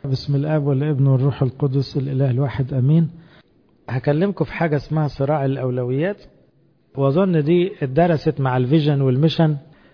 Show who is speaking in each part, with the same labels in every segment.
Speaker 1: بسم الاب والابن والروح القدس الاله الواحد امين هكلمكم في حاجه اسمها صراع الاولويات واظن دي اتدرست مع الفيجن والميشن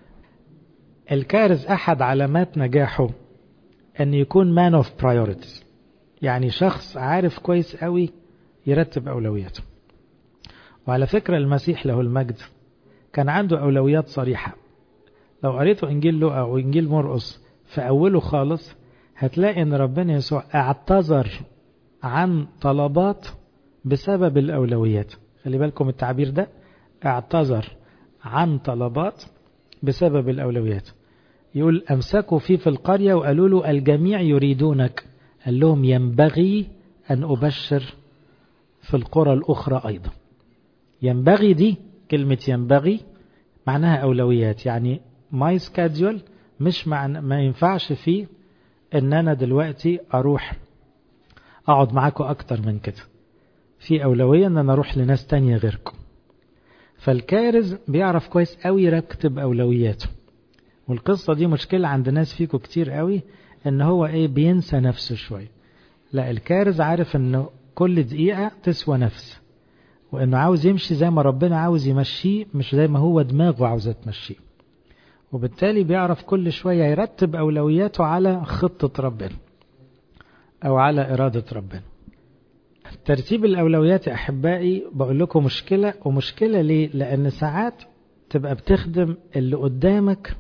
Speaker 1: الكارث احد علامات نجاحه ان يكون مان اوف برايورتيز يعني شخص عارف كويس قوي يرتب اولوياته وعلى فكره المسيح له المجد كان عنده اولويات صريحه لو قريتوا انجيل لوقا او انجيل مرقس في اوله خالص هتلاقي ان ربنا يسوع اعتذر عن طلبات بسبب الاولويات خلي بالكم التعبير ده اعتذر عن طلبات بسبب الاولويات يقول امسكوا فيه في القريه وقالوا له الجميع يريدونك قال لهم ينبغي ان ابشر في القرى الاخرى ايضا ينبغي دي كلمه ينبغي معناها اولويات يعني ماي سكادجول مش مع ما ينفعش فيه ان انا دلوقتي اروح اقعد معاكم اكتر من كده في اولويه ان انا اروح لناس تانية غيركم فالكارز بيعرف كويس قوي يرتب اولوياته والقصه دي مشكله عند ناس فيكم كتير قوي ان هو ايه بينسى نفسه شويه لا الكارز عارف انه كل دقيقه تسوى نفس وانه عاوز يمشي زي ما ربنا عاوز يمشيه مش زي ما هو دماغه عاوزه تمشيه وبالتالي بيعرف كل شوية يرتب أولوياته على خطة ربنا أو على إرادة ربنا ترتيب الأولويات يا أحبائي بقول لكم مشكلة ومشكلة ليه لأن ساعات تبقى بتخدم اللي قدامك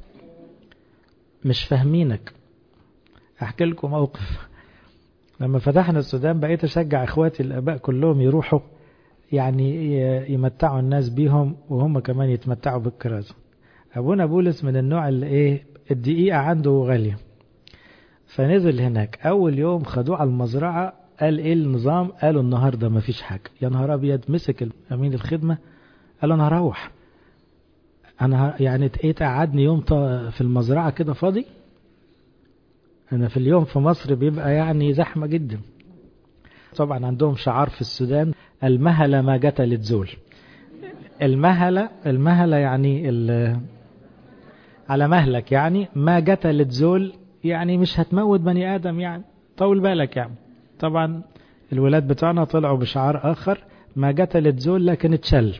Speaker 1: مش فاهمينك أحكي لكم موقف لما فتحنا السودان بقيت أشجع إخواتي الآباء كلهم يروحوا يعني يمتعوا الناس بيهم وهم كمان يتمتعوا بالكرازة ابونا بولس من النوع اللي ايه الدقيقة عنده غالية فنزل هناك اول يوم خدوه على المزرعة قال ايه النظام قالوا النهاردة ما فيش حاجة يا نهار ابيض مسك امين الخدمة قال انا هروح انا يعني ايه تقعدني يوم في المزرعة كده فاضي انا في اليوم في مصر بيبقى يعني زحمة جدا طبعا عندهم شعار في السودان المهلة ما جتلت زول المهلة المهلة يعني على مهلك يعني ما جتلت زول يعني مش هتموت بني آدم يعني طول بالك يعني طبعا الولاد بتوعنا طلعوا بشعار آخر ما جتلت زول لكن اتشل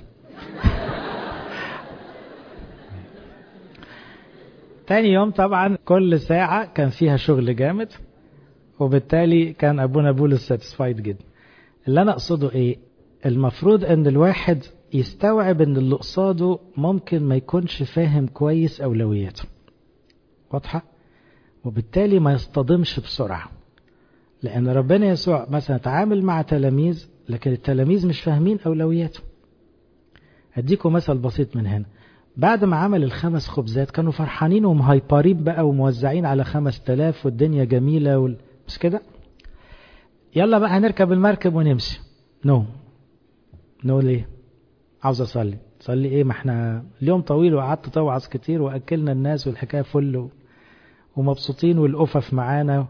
Speaker 1: تاني يوم طبعا كل ساعة كان فيها شغل جامد وبالتالي كان أبونا بولس ساتسفايد جدا اللي أنا أقصده إيه المفروض أن الواحد يستوعب ان اللي قصاده ممكن ما يكونش فاهم كويس اولوياته واضحه وبالتالي ما يصطدمش بسرعه لان ربنا يسوع مثلا تعامل مع تلاميذ لكن التلاميذ مش فاهمين اولوياته اديكم مثل بسيط من هنا بعد ما عمل الخمس خبزات كانوا فرحانين ومهايبرين بقى وموزعين على خمس تلاف والدنيا جميلة وال... بس كده يلا بقى هنركب المركب ونمشي نو no. نو no ليه عاوز اصلي تصلي ايه ما احنا اليوم طويل وقعدت توعظ كتير واكلنا الناس والحكايه فل و... ومبسوطين والأفف معانا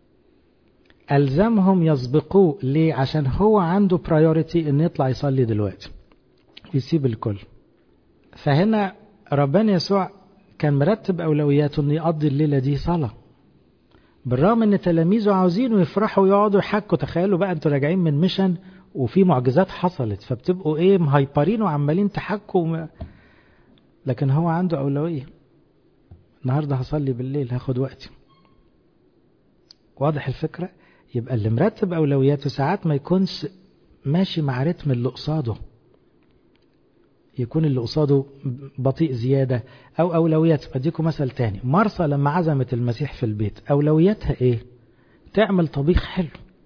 Speaker 1: ألزمهم يسبقوه ليه عشان هو عنده برايورتي ان يطلع يصلي دلوقتي يسيب الكل فهنا ربنا يسوع كان مرتب أولوياته انه يقضي الليلة دي صلاة بالرغم ان تلاميذه عاوزينه يفرحوا ويقعدوا يحكوا تخيلوا بقى انتوا راجعين من ميشن وفي معجزات حصلت فبتبقوا ايه مهايبرين وعمالين تحكوا وم... لكن هو عنده أولوية النهاردة هصلي بالليل هاخد وقتي واضح الفكرة يبقى اللي مرتب أولوياته ساعات ما يكونش ماشي مع رتم اللي قصاده يكون اللي قصاده بطيء زيادة أو أولويات أديكم مثل تاني مرسى لما عزمت المسيح في البيت أولوياتها إيه تعمل طبيخ حلو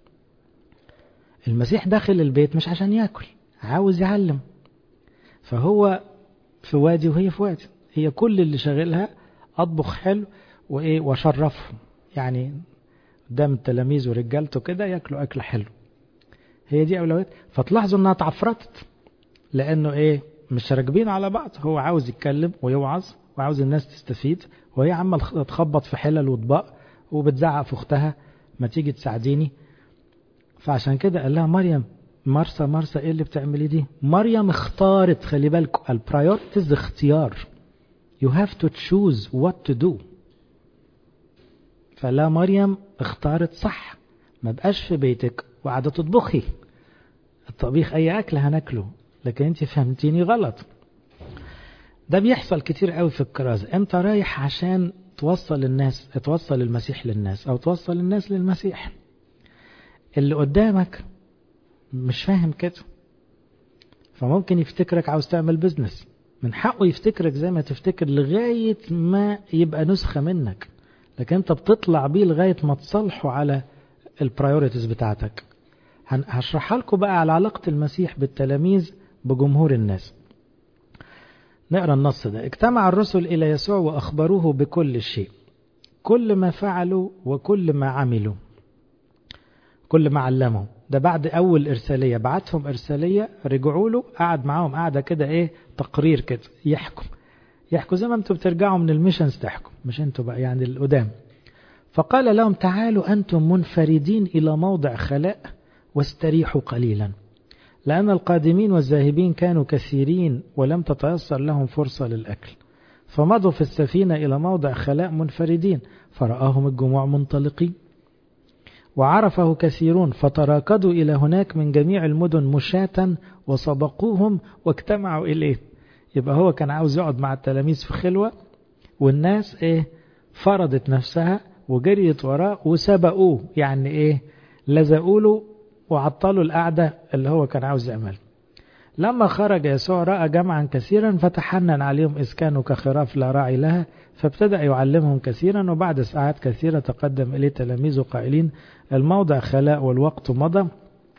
Speaker 1: المسيح داخل البيت مش عشان ياكل عاوز يعلم فهو في وادي وهي في وادي هي كل اللي شاغلها اطبخ حلو وايه واشرفهم يعني قدام التلاميذ ورجالته كده ياكلوا اكل حلو هي دي اولويات فتلاحظوا انها اتعفرتت لانه ايه مش راكبين على بعض هو عاوز يتكلم ويوعظ وعاوز الناس تستفيد وهي عمال تخبط في حلل واطباق وبتزعق في اختها ما تيجي تساعديني فعشان كده قال لها مريم مرسى مرسى ايه اللي بتعملي دي مريم اختارت خلي بالكم البرايورتيز اختيار you have to choose what to do فلا مريم اختارت صح ما بقاش في بيتك وقاعدة تطبخي الطبيخ أي أكل هناكله لكن أنت فهمتيني غلط ده بيحصل كتير قوي في الكرازة أنت رايح عشان توصل الناس توصل المسيح للناس أو توصل الناس للمسيح اللي قدامك مش فاهم كده فممكن يفتكرك عاوز تعمل بزنس من حقه يفتكرك زي ما تفتكر لغاية ما يبقى نسخة منك لكن انت بتطلع بيه لغاية ما تصلحه على البرايوريتيز بتاعتك هشرحها لكم بقى على علاقة المسيح بالتلاميذ بجمهور الناس نقرا النص ده اجتمع الرسل إلى يسوع وأخبروه بكل شيء كل ما فعلوا وكل ما عملوا كل ما علموا ده بعد أول إرسالية بعتهم إرسالية رجعوا له قعد معاهم قعدة كده إيه تقرير كده يحكم يحكوا زي ما انتوا بترجعوا من الميشنز تحكم مش انتوا بقى يعني القدام فقال لهم تعالوا أنتم منفردين إلى موضع خلاء واستريحوا قليلا لأن القادمين والذاهبين كانوا كثيرين ولم تتيسر لهم فرصة للأكل فمضوا في السفينة إلى موضع خلاء منفردين فرآهم الجموع منطلقين وعرفه كثيرون فتراكضوا إلى هناك من جميع المدن مشاة وسبقوهم واجتمعوا إليه يبقى هو كان عاوز يقعد مع التلاميذ في خلوة والناس إيه فرضت نفسها وجريت وراه وسبقوه يعني إيه لزقوا له وعطلوا القعدة اللي هو كان عاوز يعمل لما خرج يسوع رأى جمعا كثيرا فتحنن عليهم إذ كانوا كخراف لا راعي لها فابتدأ يعلمهم كثيرا وبعد ساعات كثيرة تقدم إليه تلاميذه قائلين الموضع خلاء والوقت مضى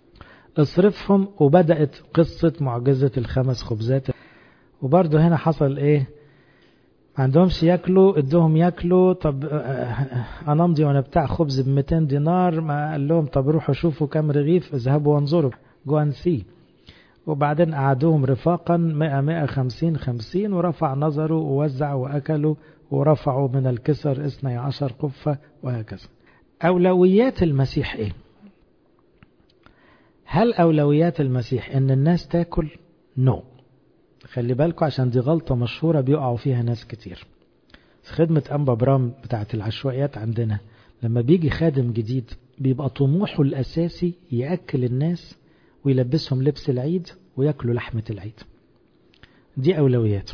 Speaker 1: اصرفهم وبدأت قصة معجزة الخمس خبزات وبرضه هنا حصل ايه ما عندهمش ياكلوا ادوهم ياكلوا طب انا امضي وانا بتاع خبز ب 200 دينار ما قال لهم طب روحوا شوفوا كام رغيف اذهبوا وانظروا جو ان سي وبعدين قعدوهم رفاقا 100 150 50 ورفع نظره ووزع واكلوا ورفعوا من الكسر 12 قفة وهكذا أولويات المسيح إيه؟ هل أولويات المسيح إن الناس تاكل؟ نو no. خلي بالكم عشان دي غلطة مشهورة بيقعوا فيها ناس كتير في خدمة أنبا برام بتاعت العشوائيات عندنا لما بيجي خادم جديد بيبقى طموحه الأساسي يأكل الناس ويلبسهم لبس العيد ويأكلوا لحمة العيد دي أولوياته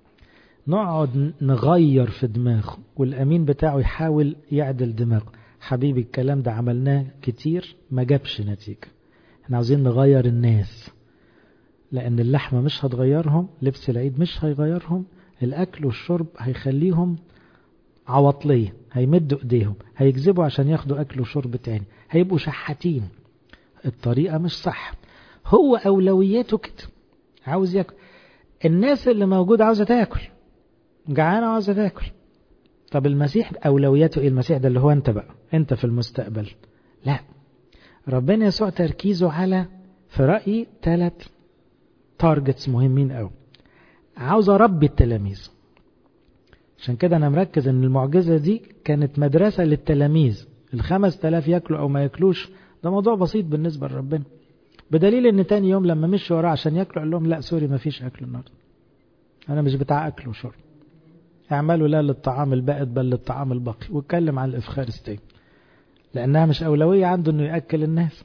Speaker 1: نقعد نغير في دماغه والأمين بتاعه يحاول يعدل دماغه حبيبي الكلام ده عملناه كتير ما جابش نتيجة احنا عاوزين نغير الناس لأن اللحمة مش هتغيرهم لبس العيد مش هيغيرهم الأكل والشرب هيخليهم عواطلية هيمدوا ايديهم هيكذبوا عشان ياخدوا أكل وشرب تاني هيبقوا شحاتين الطريقة مش صح هو أولوياته كده عاوز ياكل الناس اللي موجودة عاوزة تاكل جعانة عاوزة تاكل طب المسيح أولوياته إيه المسيح ده اللي هو أنت بقى أنت في المستقبل لا ربنا يسوع تركيزه على في رأيي ثلاث تارجتس مهمين قوي عاوز أربي التلاميذ عشان كده أنا مركز إن المعجزة دي كانت مدرسة للتلاميذ الخمس تلاف ياكلوا أو ما ياكلوش ده موضوع بسيط بالنسبة لربنا بدليل إن تاني يوم لما مشوا وراه عشان ياكلوا قال لهم لا سوري ما فيش أكل النهارده أنا مش بتاع أكل وشرب اعملوا لا للطعام البائد بل للطعام الباقي واتكلم عن الإفخارستين لأنها مش أولوية عنده إنه يأكل الناس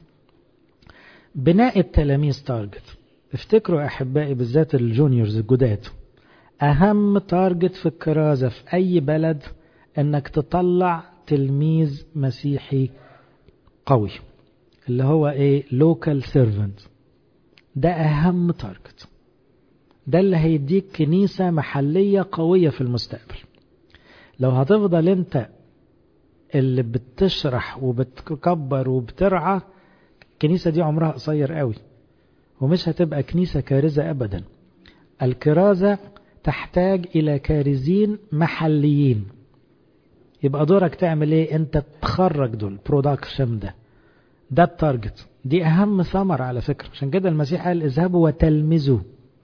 Speaker 1: بناء التلاميذ تارجت افتكروا أحبائي بالذات الجونيورز الجداد أهم تارجت في الكرازة في أي بلد إنك تطلع تلميذ مسيحي قوي اللي هو إيه لوكال سيرفنت ده أهم تارجت ده اللي هيديك كنيسة محلية قوية في المستقبل لو هتفضل انت اللي بتشرح وبتكبر وبترعى الكنيسة دي عمرها قصير قوي ومش هتبقى كنيسة كارزة أبدا الكرازة تحتاج إلى كارزين محليين يبقى دورك تعمل ايه انت تخرج دول برودكشن ده ده التارجت دي اهم ثمرة على فكرة عشان كده المسيح قال اذهبوا وتلمذوا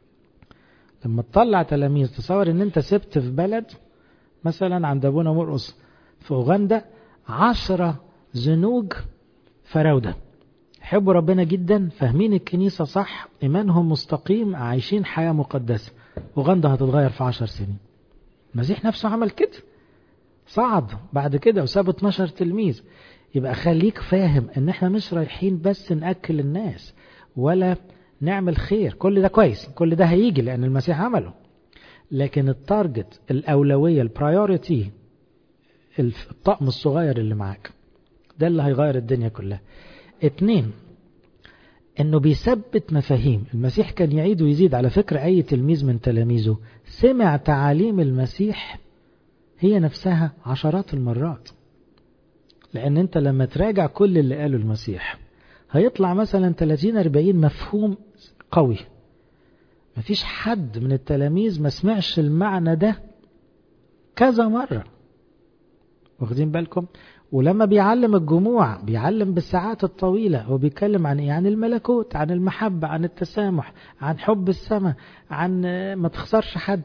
Speaker 1: لما تطلع تلاميذ تصور ان انت سبت في بلد مثلا عند ابونا مرقص في اوغندا عشرة زنوج فراودة يحبوا ربنا جدا فاهمين الكنيسة صح ايمانهم مستقيم عايشين حياة مقدسة اوغندا هتتغير في عشر سنين المسيح نفسه عمل كده صعد بعد كده وساب 12 تلميذ يبقى خليك فاهم ان احنا مش رايحين بس نأكل الناس ولا نعمل خير كل ده كويس كل ده هيجي لان المسيح عمله لكن التارجت الاولوية البرايورتي الطقم الصغير اللي معاك ده اللي هيغير الدنيا كلها اتنين انه بيثبت مفاهيم المسيح كان يعيد ويزيد على فكرة اي تلميذ من تلاميذه سمع تعاليم المسيح هي نفسها عشرات المرات لان انت لما تراجع كل اللي قاله المسيح هيطلع مثلا 30 40 مفهوم قوي مفيش حد من التلاميذ ما سمعش المعنى ده كذا مرة واخدين بالكم ولما بيعلم الجموع بيعلم بالساعات الطويلة هو بيتكلم عن ايه عن الملكوت عن المحبة عن التسامح عن حب السماء عن ما تخسرش حد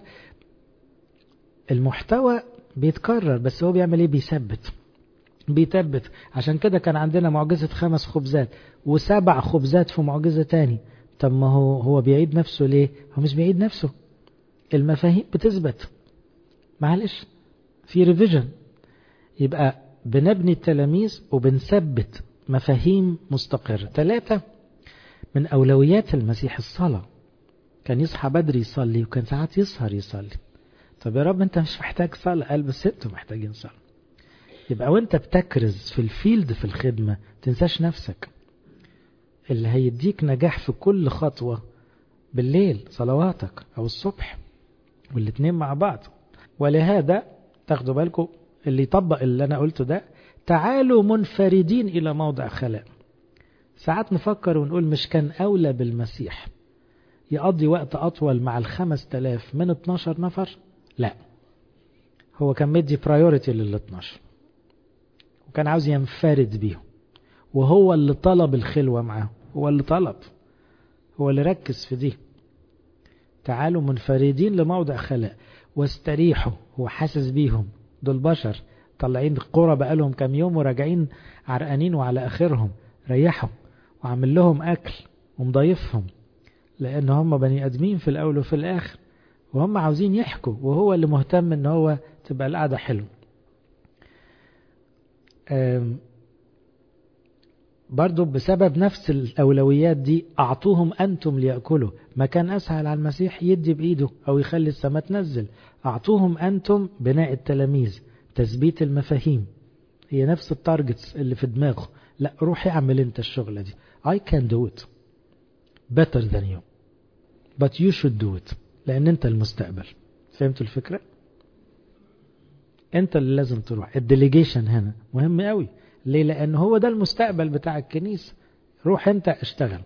Speaker 1: المحتوى بيتكرر بس هو بيعمل ايه بيثبت بيثبت عشان كده كان عندنا معجزة خمس خبزات وسبع خبزات في معجزة تاني طب ما هو هو بيعيد نفسه ليه هو مش بيعيد نفسه المفاهيم بتثبت معلش في ريفيجن يبقى بنبني التلاميذ وبنثبت مفاهيم مستقرة ثلاثة من أولويات المسيح الصلاة كان يصحى بدري يصلي وكان ساعات يسهر يصلي طب يا رب انت مش محتاج صلاة قال بس انتوا محتاجين صلاة يبقى وانت بتكرز في الفيلد في الخدمة تنساش نفسك اللي هيديك نجاح في كل خطوة بالليل صلواتك او الصبح والاتنين مع بعض ولهذا تاخدوا بالكم اللي يطبق اللي انا قلته ده تعالوا منفردين الى موضع خلاء ساعات نفكر ونقول مش كان اولى بالمسيح يقضي وقت اطول مع الخمس تلاف من 12 نفر لا هو كان مدي برايورتي لل 12 وكان عاوز ينفرد بيهم وهو اللي طلب الخلوة معاه هو اللي طلب هو اللي ركز في دي تعالوا منفردين لموضع خلاء واستريحوا هو حاسس بيهم دول بشر طالعين القرى بقالهم كام يوم وراجعين عرقانين وعلى اخرهم ريحهم وعامل لهم اكل ومضيفهم لان هم بني ادمين في الاول وفي الاخر وهم عاوزين يحكوا وهو اللي مهتم ان هو تبقى القعده حلوه برضو بسبب نفس الأولويات دي أعطوهم أنتم ليأكلوا ما كان أسهل على المسيح يدي بإيده أو يخلي السماء تنزل أعطوهم أنتم بناء التلاميذ تثبيت المفاهيم هي نفس التارجتس اللي في دماغه لا روح اعمل انت الشغلة دي I can do it better than you but you should do it لأن انت المستقبل فهمتوا الفكرة انت اللي لازم تروح الديليجيشن هنا مهم قوي ليه لأن هو ده المستقبل بتاع الكنيسة روح انت اشتغل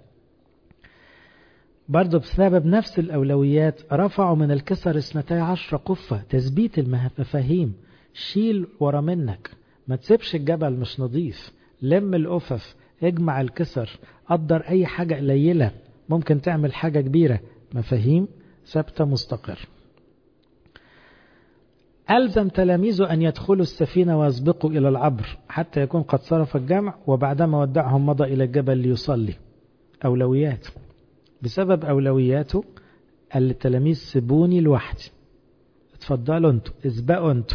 Speaker 1: برضه بسبب نفس الأولويات رفعوا من الكسر اثنتي عشر قفة تثبيت المفاهيم شيل ورا منك ما تسيبش الجبل مش نظيف لم الأفف اجمع الكسر قدر أي حاجة قليلة ممكن تعمل حاجة كبيرة مفاهيم ثابتة مستقر ألزم تلاميذه أن يدخلوا السفينة ويسبقوا إلى العبر حتى يكون قد صرف الجمع وبعدما ودعهم مضى إلى الجبل ليصلي أولويات بسبب أولوياته قال للتلاميذ سيبوني لوحدي اتفضلوا انتوا اسبقوا انتوا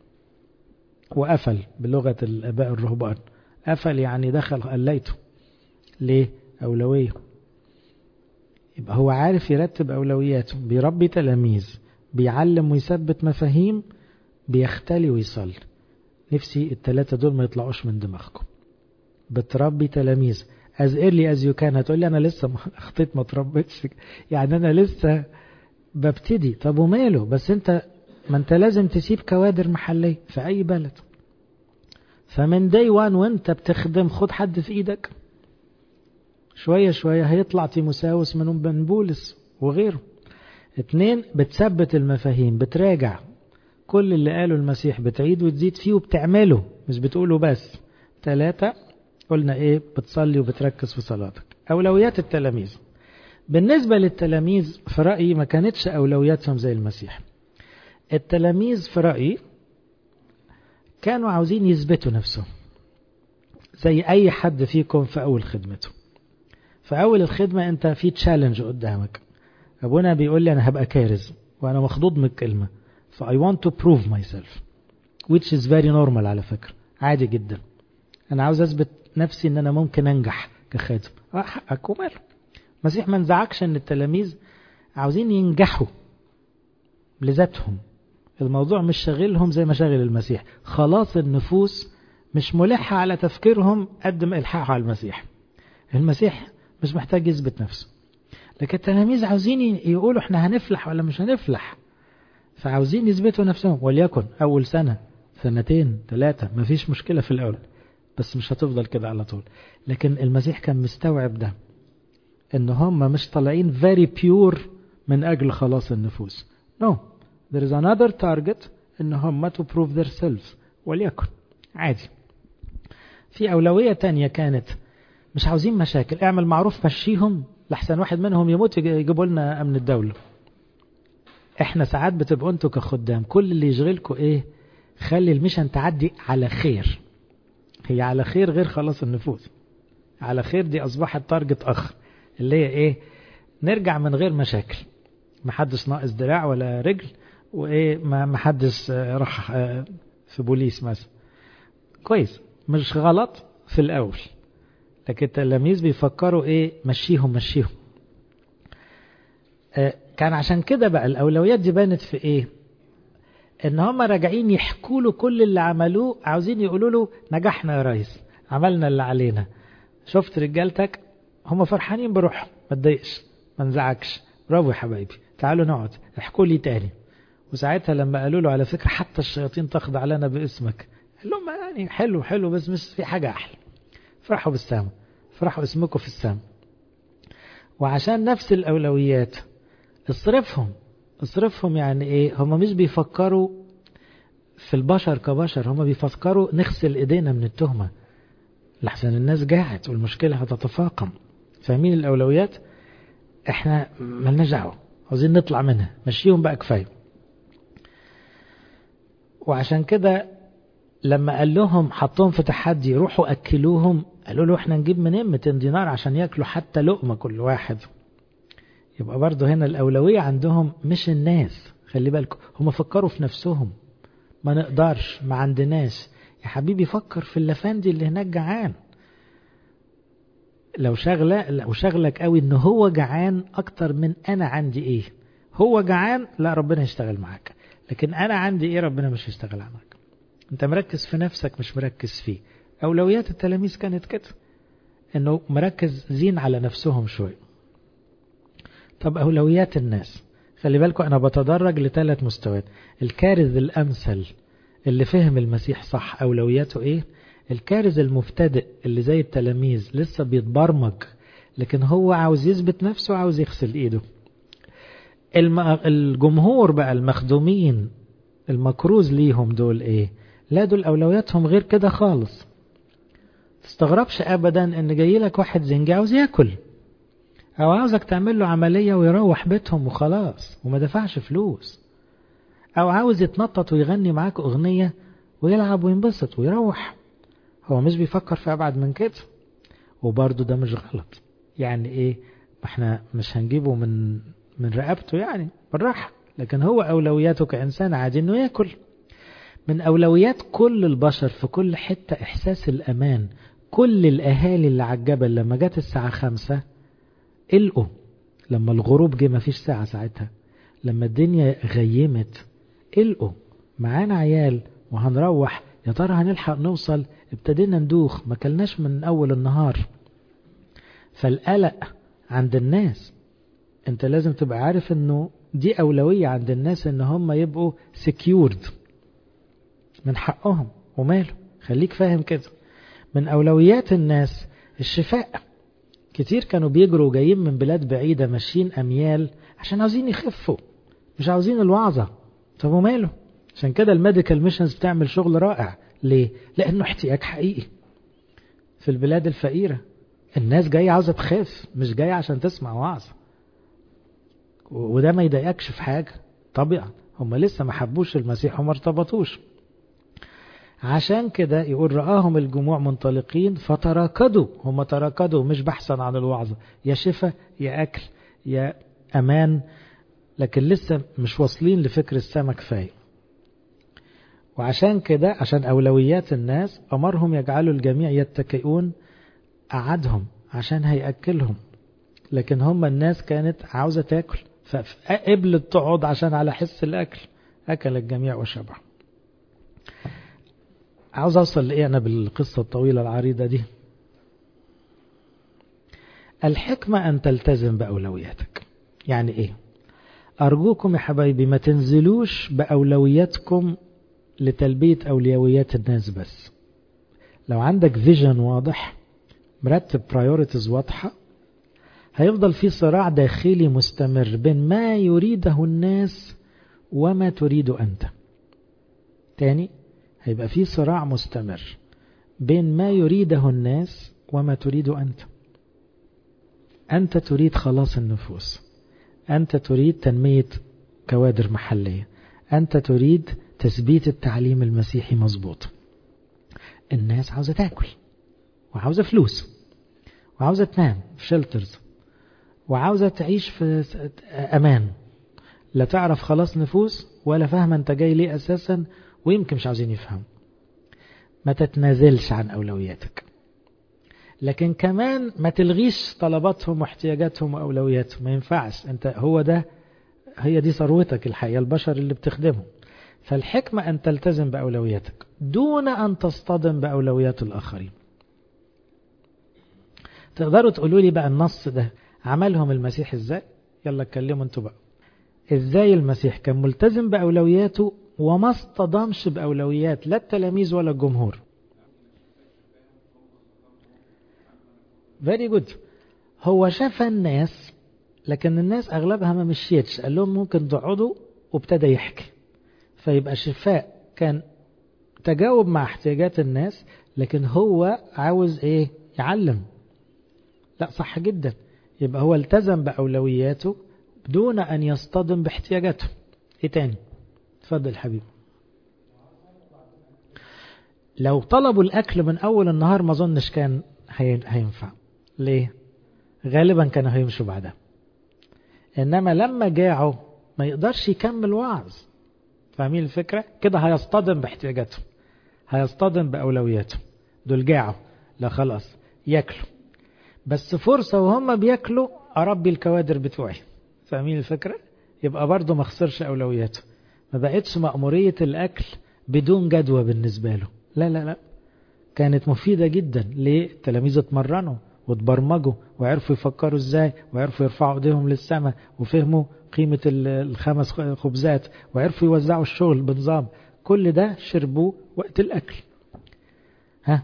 Speaker 1: وقفل بلغة الآباء الرهبان قفل يعني دخل قليته ليه أولوية يبقى هو عارف يرتب أولوياته بيربي تلاميذ بيعلم ويثبت مفاهيم بيختلي ويصلي نفسي التلاتة دول ما يطلعوش من دماغكم بتربي تلاميذ as early as you can هتقول لي أنا لسه خطيت ما تربيتش يعني أنا لسه ببتدي طب وماله بس أنت ما أنت لازم تسيب كوادر محلية في أي بلد فمن داي وان وانت بتخدم خد حد في ايدك شوية شوية هيطلع تيموساوس من بن بولس وغيره اتنين بتثبت المفاهيم بتراجع كل اللي قاله المسيح بتعيد وتزيد فيه وبتعمله مش بتقوله بس ثلاثة قلنا ايه بتصلي وبتركز في صلاتك أولويات التلاميذ بالنسبة للتلاميذ في رأيي ما كانتش أولوياتهم زي المسيح التلاميذ في رأيي كانوا عاوزين يثبتوا نفسهم زي أي حد فيكم في أول خدمته في أول الخدمة أنت في تشالنج قدامك أبونا بيقول لي أنا هبقى كارز وأنا مخضوض من الكلمة ف I want to prove myself which is very normal على فكرة عادي جدا انا عاوز اثبت نفسي ان انا ممكن انجح كخادم اه حقك وماله المسيح ما انزعجش ان التلاميذ عاوزين ينجحوا لذاتهم الموضوع مش شاغلهم زي ما شاغل المسيح خلاص النفوس مش ملحة على تفكيرهم قد ما إلحاحه على المسيح المسيح مش محتاج يثبت نفسه لكن التلاميذ عاوزين يقولوا احنا هنفلح ولا مش هنفلح فعاوزين يثبتوا نفسهم وليكن أول سنة سنتين ثلاثة مفيش مشكلة في الأول بس مش هتفضل كده على طول لكن المسيح كان مستوعب ده ان هم مش طالعين very pure من أجل خلاص النفوس no there is another target ان هم to prove themselves وليكن عادي في أولوية تانية كانت مش عاوزين مشاكل اعمل معروف مشيهم لحسن واحد منهم يموت يجيبوا لنا أمن الدولة احنا ساعات بتبقوا انتوا كخدام كل اللي يشغلكوا ايه خلي المشن تعدي على خير هي على خير غير خلاص النفوس على خير دي أصبحت تارجت آخر اللي هي ايه نرجع من غير مشاكل محدش ناقص دراع ولا رجل وايه ما محدش راح في بوليس مثلا كويس مش غلط في الاول لكن التلاميذ بيفكروا ايه مشيهم مشيهم كان عشان كده بقى الاولويات دي بانت في ايه ان هم راجعين يحكوا له كل اللي عملوه عاوزين يقولوا له نجحنا يا ريس عملنا اللي علينا شفت رجالتك هم فرحانين بروحهم ما تضايقش ما انزعجش برافو يا حبايبي تعالوا نقعد احكوا لي تاني وساعتها لما قالوا له على فكرة حتى الشياطين تخضع لنا باسمك قال لهم يعني حلو حلو بس مش في حاجة أحلى فرحوا بالسما فرحوا اسمكم في السما وعشان نفس الأولويات اصرفهم اصرفهم يعني ايه هم مش بيفكروا في البشر كبشر هم بيفكروا نغسل ايدينا من التهمة لحسن الناس جاعت والمشكلة هتتفاقم فاهمين الأولويات احنا ملناش دعوه عاوزين نطلع منها مشيهم بقى كفايه وعشان كده لما قال لهم حطهم في تحدي روحوا اكلوهم قالوا له احنا نجيب منين 200 دينار عشان ياكلوا حتى لقمه كل واحد يبقى برضه هنا الاولويه عندهم مش الناس خلي بالكم هم فكروا في نفسهم ما نقدرش ما عندناش يا حبيبي فكر في اللفندي اللي هناك جعان لو شغله لو شغلك قوي ان هو جعان اكتر من انا عندي ايه هو جعان لا ربنا يشتغل معاك لكن انا عندي ايه ربنا مش هيشتغل معاك انت مركز في نفسك مش مركز فيه اولويات التلاميذ كانت كده انه مركز زين على نفسهم شويه طب اولويات الناس خلي بالكم انا بتدرج لثلاث مستويات الكارث الامثل اللي فهم المسيح صح اولوياته ايه الكارث المبتدئ اللي زي التلاميذ لسه بيتبرمج لكن هو عاوز يثبت نفسه عاوز يغسل ايده الجمهور بقى المخدومين المكروز ليهم دول ايه لا دول اولوياتهم غير كده خالص تستغربش ابدا ان جاي لك واحد زنجي عاوز ياكل او عاوزك تعمل له عمليه ويروح بيتهم وخلاص وما دفعش فلوس او عاوز يتنطط ويغني معاك اغنيه ويلعب وينبسط ويروح هو مش بيفكر في أبعد من كده وبرضه ده مش غلط يعني إيه احنا مش هنجيبه من من رقبته يعني بالراحة لكن هو أولوياته كإنسان عادي إنه ياكل من أولويات كل البشر في كل حتة إحساس الأمان كل الأهالي اللي على الجبل لما جت الساعة خمسة قلقوا لما الغروب جه مفيش ساعة ساعتها لما الدنيا غيمت قلقوا معانا عيال وهنروح يا ترى هنلحق نوصل ابتدينا ندوخ ما كلناش من اول النهار فالقلق عند الناس انت لازم تبقى عارف انه دي اولوية عند الناس ان هم يبقوا سكيورد من حقهم وماله خليك فاهم كده من اولويات الناس الشفاء كتير كانوا بيجروا جايين من بلاد بعيدة ماشيين اميال عشان عاوزين يخفوا مش عاوزين الوعظة طب وماله عشان كده الميديكال ميشنز بتعمل شغل رائع ليه؟ لأنه احتياج حقيقي في البلاد الفقيرة الناس جاية عاوزة تخاف مش جاية عشان تسمع وعظ وده ما يضايقكش في حاجة طبعا هم لسه ما حبوش المسيح وما ارتبطوش عشان كده يقول رآهم الجموع منطلقين فتراكدوا هم تراكدوا مش بحثا عن الوعظة يا شفا يا أكل يا أمان لكن لسه مش واصلين لفكر السما كفاية وعشان كده عشان أولويات الناس أمرهم يجعلوا الجميع يتكئون قعدهم عشان هيأكلهم لكن هم الناس كانت عاوزة تاكل فقبلت تقعد عشان على حس الأكل أكل الجميع وشبع عاوز أوصل لإيه أنا بالقصة الطويلة العريضة دي الحكمة أن تلتزم بأولوياتك يعني إيه أرجوكم يا حبايبي ما تنزلوش بأولوياتكم لتلبية أولويات الناس بس لو عندك فيجن واضح مرتب برايورتيز واضحة هيفضل في صراع داخلي مستمر بين ما يريده الناس وما تريد أنت تاني هيبقى في صراع مستمر بين ما يريده الناس وما تريد أنت أنت تريد خلاص النفوس أنت تريد تنمية كوادر محلية أنت تريد تثبيت التعليم المسيحي مظبوط الناس عاوزة تاكل وعاوزة فلوس وعاوزة تنام في شلترز وعاوزة تعيش في أمان لا تعرف خلاص نفوس ولا فاهمة أنت جاي ليه أساسا ويمكن مش عاوزين يفهموا ما تتنازلش عن أولوياتك لكن كمان ما تلغيش طلباتهم واحتياجاتهم وأولوياتهم ما ينفعش أنت هو ده هي دي ثروتك الحقيقة البشر اللي بتخدمهم فالحكمة أن تلتزم بأولوياتك دون أن تصطدم بأولويات الآخرين تقدروا تقولوا لي بقى النص ده عملهم المسيح ازاي يلا اتكلموا انتوا بقى ازاي المسيح كان ملتزم بأولوياته وما اصطدمش بأولويات لا التلاميذ ولا الجمهور فيري جود هو شاف الناس لكن الناس اغلبها ما مشيتش قال لهم ممكن تقعدوا وابتدى يحكي فيبقى شفاء كان تجاوب مع احتياجات الناس لكن هو عاوز ايه يعلم لا صح جدا يبقى هو التزم بأولوياته دون أن يصطدم باحتياجاته ايه تاني اتفضل حبيبي لو طلبوا الأكل من أول النهار ما ظنش كان هينفع ليه غالبا كانوا هيمشوا بعدها إنما لما جاعوا ما يقدرش يكمل وعظ فاهمين الفكرة كده هيصطدم باحتياجاته هيصطدم بأولوياته دول جاعوا لا خلاص ياكلوا بس فرصة وهم بياكلوا أربي الكوادر بتوعي فاهمين الفكرة يبقى برضه ما خسرش أولوياته ما بقتش مأمورية الأكل بدون جدوى بالنسبة له لا لا لا كانت مفيدة جدا ليه التلاميذ اتمرنوا واتبرمجوا وعرفوا يفكروا ازاي وعرفوا يرفعوا ايديهم للسماء وفهموا قيمة الخمس خبزات وعرفوا يوزعوا الشغل بنظام كل ده شربوه وقت الأكل ها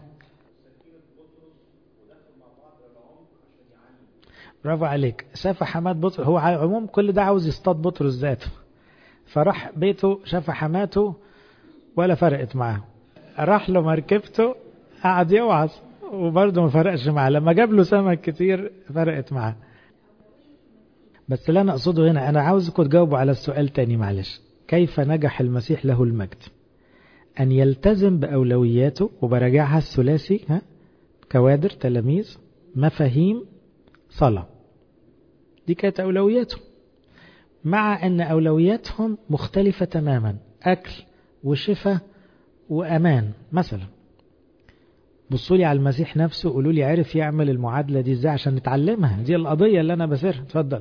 Speaker 1: برافو عليك شاف حماد بطرس هو على العموم كل ده عاوز يصطاد بطرس ذاته فراح بيته شاف حماته ولا فرقت معاه راح له مركبته قعد يوعظ وبرضه ما فرقش معاه لما جاب له سمك كتير فرقت معاه بس اللي انا اقصده هنا انا عاوزكم تجاوبوا على السؤال تاني معلش كيف نجح المسيح له المجد ان يلتزم باولوياته وبراجعها الثلاثي ها كوادر تلاميذ مفاهيم صلاه دي كانت أولوياته مع أن أولوياتهم مختلفة تماما أكل وشفاء وأمان مثلا بصوا لي على المسيح نفسه قولوا لي عرف يعمل المعادلة دي ازاي عشان نتعلمها دي القضية اللي أنا بسيرها اتفضل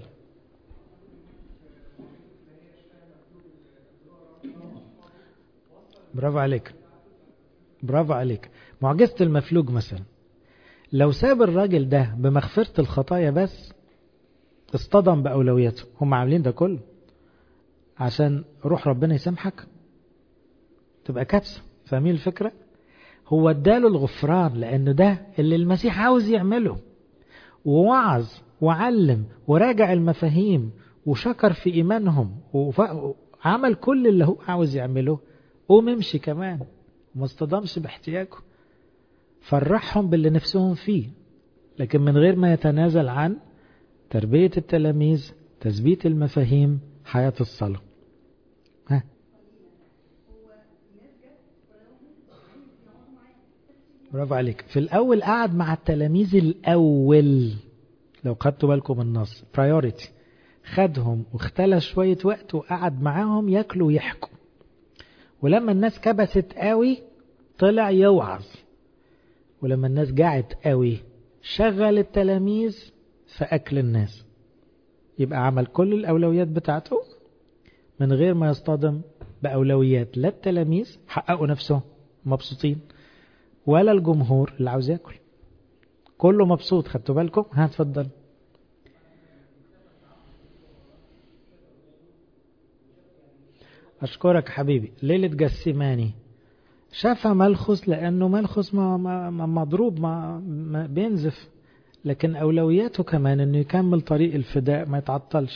Speaker 1: برافو عليك برافو عليك معجزة المفلوج مثلا لو ساب الراجل ده بمغفرة الخطايا بس اصطدم بأولوياته هم عاملين ده كله عشان روح ربنا يسامحك تبقى كبسة فاهمين الفكرة هو اداله الغفران لأن ده اللي المسيح عاوز يعمله ووعظ وعلم وراجع المفاهيم وشكر في إيمانهم وعمل كل اللي هو عاوز يعمله قوم امشي كمان وما اصطدمش باحتياجه فرحهم باللي نفسهم فيه لكن من غير ما يتنازل عن تربية التلاميذ تثبيت المفاهيم حياة الصلاة ها برافو عليك في الأول قعد مع التلاميذ الأول لو خدتوا بالكم من النص priority خدهم واختلى شوية وقت وقعد معاهم ياكلوا ويحكوا ولما الناس كبست قوي طلع يوعظ ولما الناس جعت قوي شغل التلاميذ في أكل الناس يبقى عمل كل الأولويات بتاعته من غير ما يصطدم بأولويات لا التلاميذ حققوا نفسهم مبسوطين ولا الجمهور اللي عاوز ياكل كله مبسوط خدتوا بالكم ها اتفضل أشكرك حبيبي ليلة جسماني شافها ملخص لأنه ملخص ما ما ما مضروب ما, ما بينزف لكن أولوياته كمان أنه يكمل طريق الفداء ما يتعطلش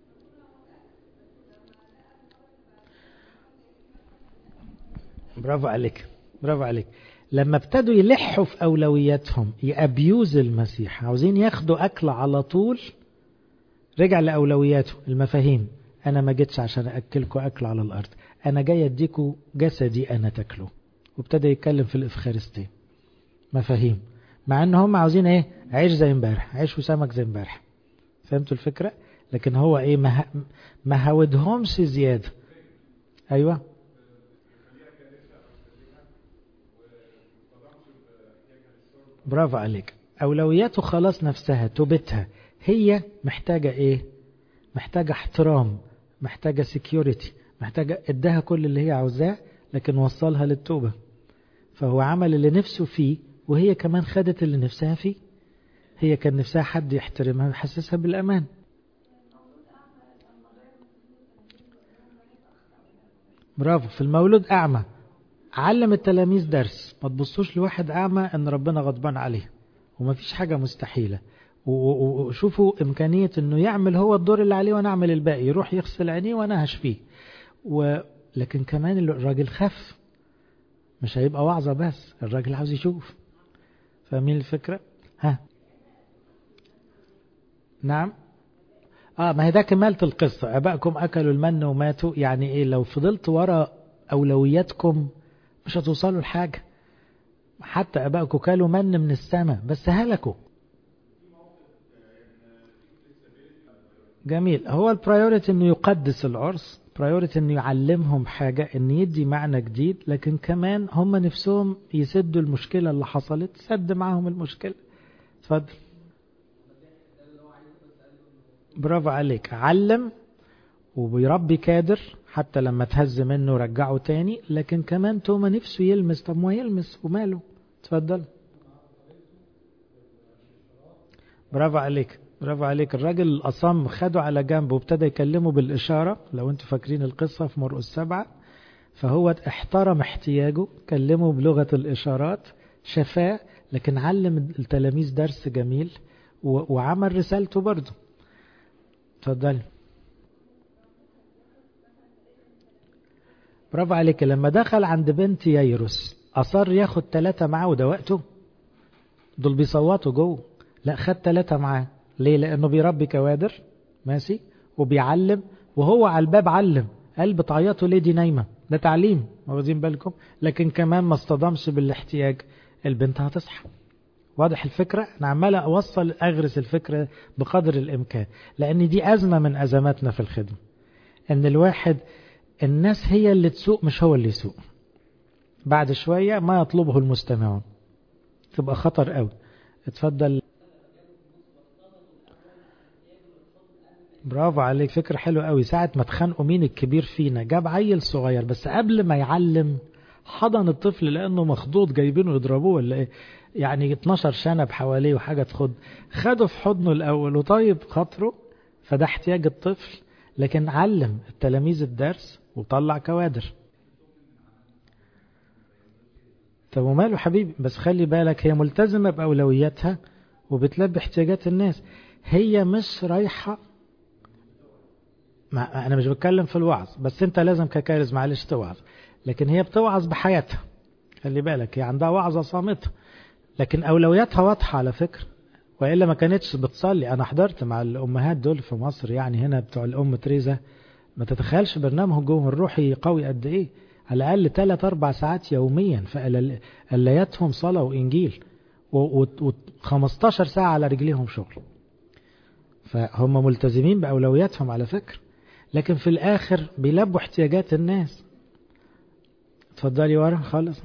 Speaker 1: برافو عليك برافو عليك لما ابتدوا يلحوا في أولوياتهم يأبيوز المسيح عاوزين ياخدوا أكل على طول رجع لأولوياته المفاهيم أنا ما جيتش عشان أكلكم أكل على الأرض أنا جاي أديكوا جسدي أنا تاكلوا وابتدى يتكلم في الإفخارستين مفاهيم مع ان هم عاوزين ايه عيش زي امبارح عيش وسمك زي امبارح فهمتوا الفكرة لكن هو ايه ما, ما هودهمش زيادة ايوه برافو عليك اولوياته خلاص نفسها توبتها هي محتاجة ايه محتاجة احترام محتاجة سكيورتي محتاجة اداها كل اللي هي عاوزاه لكن وصلها للتوبة فهو عمل اللي نفسه فيه وهي كمان خدت اللي نفسها فيه هي كان نفسها حد يحترمها ويحسسها بالأمان برافو في المولود أعمى علم التلاميذ درس ما تبصوش لواحد أعمى أن ربنا غضبان عليه وما فيش حاجة مستحيلة وشوفوا إمكانية أنه يعمل هو الدور اللي عليه وأنا أعمل الباقي يروح يغسل عينيه وأنا هشفيه و... لكن كمان الراجل خف مش هيبقى وعظة بس الراجل عاوز يشوف فاهمين الفكرة ها نعم اه ما هي ده كمالة القصة ابائكم اكلوا المن وماتوا يعني ايه لو فضلت ورا اولوياتكم مش هتوصلوا لحاجة حتى ابائكم كلوا من من السماء بس هلكوا جميل هو البرايورتي انه يقدس العرس برايورتي انه يعلمهم حاجة ان يدي معنى جديد لكن كمان هم نفسهم يسدوا المشكلة اللي حصلت سد معاهم المشكلة اتفضل برافو عليك علم وبيربي كادر حتى لما تهز منه رجعه تاني لكن كمان توما نفسه يلمس طب ما يلمس وماله اتفضل برافو عليك برافو عليك الراجل الأصم خده على جنب وابتدى يكلمه بالإشارة لو انتوا فاكرين القصة في مرقس سبعة فهو احترم احتياجه كلمه بلغة الإشارات شفاه لكن علم التلاميذ درس جميل وعمل رسالته برضه اتفضل برافو عليك لما دخل عند بنت ييروس أصر ياخد ثلاثة معاه وده وقته دول بيصوتوا جوه لا خد ثلاثة معاه ليه لأنه بيربي كوادر ماشي وبيعلم وهو على الباب علم قال بتعيطوا ليه دي نايمة ده تعليم واخدين بالكم لكن كمان ما اصطدمش بالاحتياج البنت هتصحى واضح الفكرة أنا عمال أوصل أغرس الفكرة بقدر الإمكان لأن دي أزمة من أزماتنا في الخدمة أن الواحد الناس هي اللي تسوق مش هو اللي يسوق بعد شوية ما يطلبه المستمعون تبقى خطر قوي اتفضل برافو عليك فكرة حلوة قوي ساعة ما اتخانقوا مين الكبير فينا جاب عيل صغير بس قبل ما يعلم حضن الطفل لأنه مخضوض جايبينه يضربوه ولا ايه يعني 12 شنب حواليه وحاجة تخض خده في حضنه الأول وطيب خاطره فده احتياج الطفل لكن علم التلاميذ الدرس وطلع كوادر طب وماله حبيبي بس خلي بالك هي ملتزمة بأولوياتها وبتلبي احتياجات الناس هي مش رايحة ما أنا مش بتكلم في الوعظ بس أنت لازم ككارز معلش توعظ لكن هي بتوعظ بحياتها خلي بالك هي عندها وعظة صامتة لكن أولوياتها واضحة على فكرة وإلا ما كانتش بتصلي أنا حضرت مع الأمهات دول في مصر يعني هنا بتوع الأم تريزا ما تتخيلش برنامجهم الروحي قوي قد إيه على الأقل 3 أربع ساعات يوميا فقلياتهم صلاة وإنجيل و15 ساعة على رجليهم شغل فهم ملتزمين بأولوياتهم على فكرة لكن في الآخر بيلبوا احتياجات الناس اتفضلي ورا خالص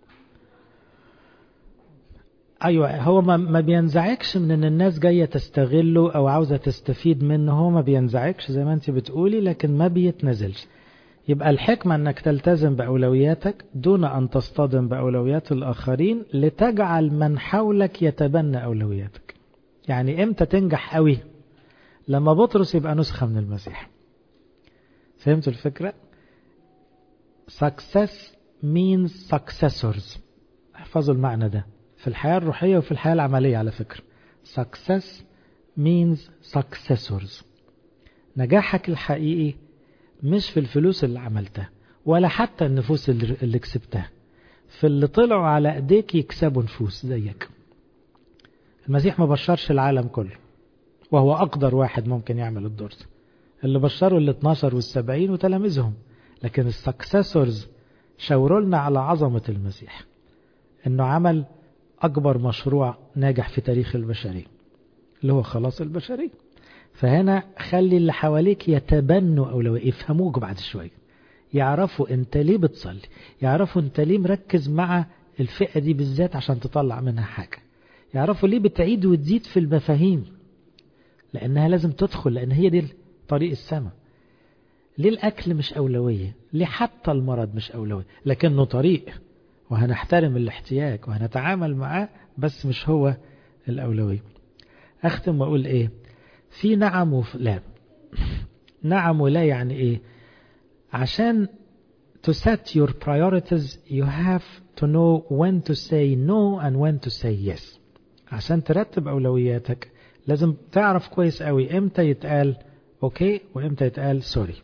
Speaker 1: ايوه هو ما, ما بينزعجش من ان الناس جايه تستغله او عاوزه تستفيد منه هو ما بينزعجش زي ما انت بتقولي لكن ما بيتنزلش يبقى الحكمة انك تلتزم باولوياتك دون ان تصطدم باولويات الاخرين لتجعل من حولك يتبنى اولوياتك يعني امتى تنجح قوي لما بطرس يبقى نسخة من المسيح فهمتوا الفكرة success means successors احفظوا المعنى ده في الحياة الروحية وفي الحياة العملية على فكرة success means successors نجاحك الحقيقي مش في الفلوس اللي عملتها ولا حتى النفوس اللي كسبتها في اللي طلعوا على ايديك يكسبوا نفوس زيك المسيح ما بشرش العالم كله وهو أقدر واحد ممكن يعمل الدور ده اللي بشروا ال 12 وال 70 وتلاميذهم لكن السكسسورز شاوروا لنا على عظمة المسيح انه عمل اكبر مشروع ناجح في تاريخ البشرية اللي هو خلاص البشرية فهنا خلي اللي حواليك يتبنوا أولوية يفهموك بعد شوية يعرفوا انت ليه بتصلي يعرفوا انت ليه مركز مع الفئة دي بالذات عشان تطلع منها حاجة يعرفوا ليه بتعيد وتزيد في المفاهيم لأنها لازم تدخل لأن هي دي طريق السماء ليه الأكل مش أولوية ليه حتى المرض مش أولوية لكنه طريق وهنحترم الاحتياج وهنتعامل معاه بس مش هو الأولوية أختم وأقول إيه في نعم ولا نعم ولا يعني إيه عشان to set your priorities you have to know when to say no and when to say yes عشان ترتب أولوياتك لازم تعرف كويس قوي امتى يتقال اوكي وامتى يتقال سوري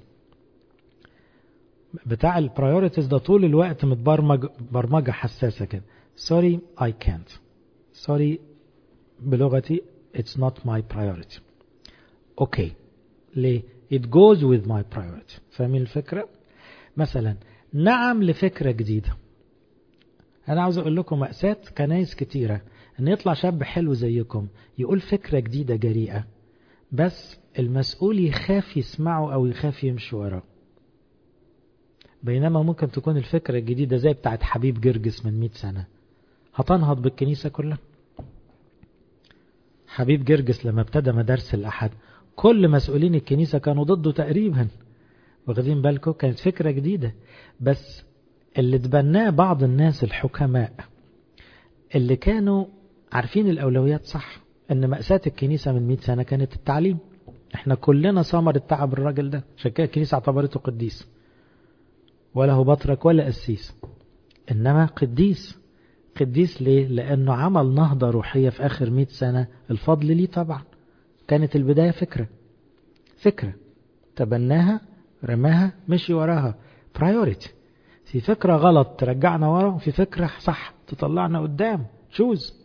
Speaker 1: بتاع البرايورتيز ده طول الوقت متبرمج برمجة حساسة كده سوري I can't سوري بلغتي it's not my priority اوكي ليه it goes with my priority فاهمين الفكرة مثلا نعم لفكرة جديدة انا عاوز اقول لكم مأساة كنايس كتيرة ان يطلع شاب حلو زيكم يقول فكرة جديدة جريئة بس المسؤول يخاف يسمعه او يخاف يمشي وراه بينما ممكن تكون الفكرة الجديدة زي بتاعت حبيب جرجس من 100 سنة هتنهض بالكنيسة كلها حبيب جرجس لما ابتدى مدارس الأحد كل مسؤولين الكنيسة كانوا ضده تقريبا واخدين بالكم كانت فكرة جديدة بس اللي تبناه بعض الناس الحكماء اللي كانوا عارفين الأولويات صح ان مأساة الكنيسة من 100 سنة كانت التعليم احنا كلنا ثمر التعب الراجل ده عشان كده الكنيسة اعتبرته قديس ولا هو بطرك ولا قسيس انما قديس قديس ليه لانه عمل نهضة روحية في اخر 100 سنة الفضل ليه طبعا كانت البداية فكرة فكرة تبناها رماها مشي وراها برايورتي في فكرة غلط ترجعنا ورا وفي فكرة صح تطلعنا قدام تشوز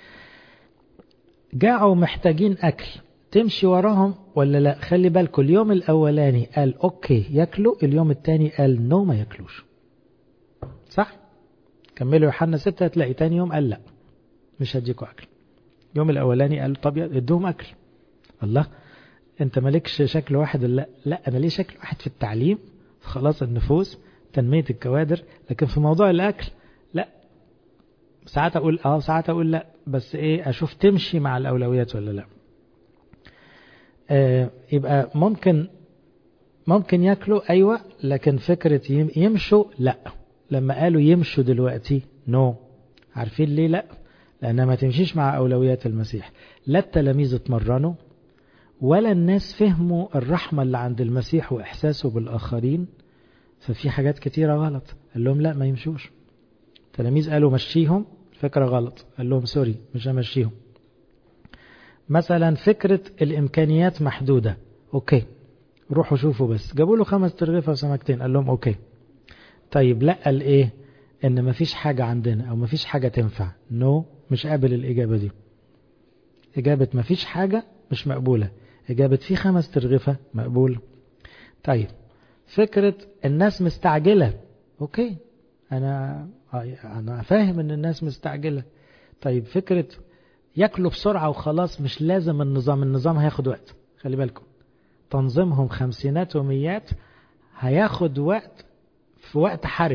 Speaker 1: جاعوا محتاجين أكل تمشي وراهم ولا لا خلي بالكم اليوم الأولاني قال أوكي ياكلوا اليوم الثاني قال نو ما ياكلوش صح كملوا يوحنا ستة هتلاقي تاني يوم قال لا مش هديكوا أكل اليوم الأولاني قال طب ادوهم أكل الله انت مالكش شكل واحد ولا لا لا انا ليه شكل واحد في التعليم في خلاص النفوس تنمية الكوادر لكن في موضوع الأكل لا ساعات أقول اه ساعات أقول لا بس ايه أشوف تمشي مع الأولويات ولا لا آه يبقى ممكن ممكن ياكلوا أيوة لكن فكرة يمشوا لا لما قالوا يمشوا دلوقتي نو no. عارفين ليه لا لأنها ما تمشيش مع أولويات المسيح لا التلاميذ اتمرنوا ولا الناس فهموا الرحمة اللي عند المسيح وإحساسه بالآخرين ففي حاجات كتيرة غلط قال لهم لا ما يمشوش التلاميذ قالوا مشيهم فكرة غلط قال لهم سوري مش همشيهم مثلا فكرة الإمكانيات محدودة أوكي روحوا شوفوا بس جابوا له خمس ترغيفة وسمكتين قال لهم أوكي طيب لا قال إيه إن مفيش حاجة عندنا أو مفيش حاجة تنفع نو no, مش قابل الإجابة دي إجابة مفيش حاجة مش مقبولة إجابة في خمس ترغيفة مقبولة طيب فكرة الناس مستعجلة أوكي أنا أنا فاهم إن الناس مستعجلة طيب فكرة ياكلوا بسرعة وخلاص مش لازم النظام النظام هياخد وقت خلي بالكم تنظيمهم خمسينات وميات هياخد وقت في وقت حرج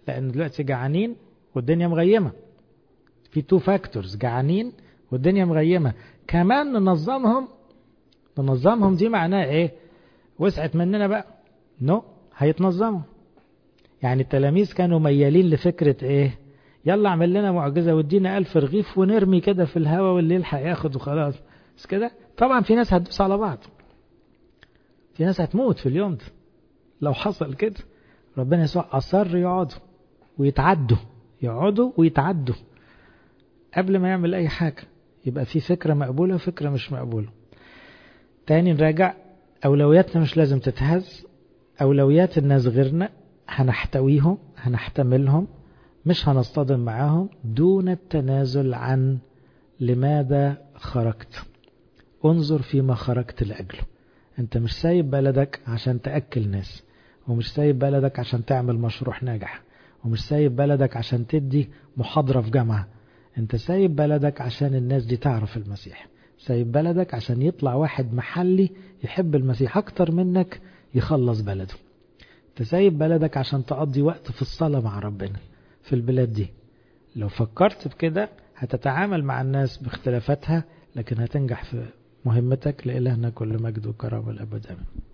Speaker 1: لأن دلوقتي جعانين والدنيا مغيمة في تو فاكتورز جعانين والدنيا مغيمة كمان ننظمهم ننظمهم دي معناه ايه وسعت مننا بقى نو no. هيتنظموا يعني التلاميذ كانوا ميالين لفكرة ايه يلا اعمل لنا معجزة وادينا ألف رغيف ونرمي كده في الهواء واللي يلحق ياخد وخلاص بس كده طبعا في ناس هتدوس على بعض في ناس هتموت في اليوم ده لو حصل كده ربنا يسوع أصر يقعدوا ويتعدوا يقعدوا ويتعدوا قبل ما يعمل أي حاجة يبقى في فكرة مقبولة وفكرة مش مقبولة تاني نراجع أولوياتنا مش لازم تتهز أولويات الناس غيرنا هنحتويهم هنحتملهم مش هنصطدم معاهم دون التنازل عن لماذا خرجت انظر فيما خرجت لأجله انت مش سايب بلدك عشان تأكل ناس ومش سايب بلدك عشان تعمل مشروع ناجح ومش سايب بلدك عشان تدي محاضرة في جامعة انت سايب بلدك عشان الناس دي تعرف المسيح سايب بلدك عشان يطلع واحد محلي يحب المسيح اكتر منك يخلص بلده انت سايب بلدك عشان تقضي وقت في الصلاة مع ربنا في البلاد دي لو فكرت بكده هتتعامل مع الناس باختلافاتها لكن هتنجح في مهمتك لإلهنا كل مجد وكرم الأبد أمين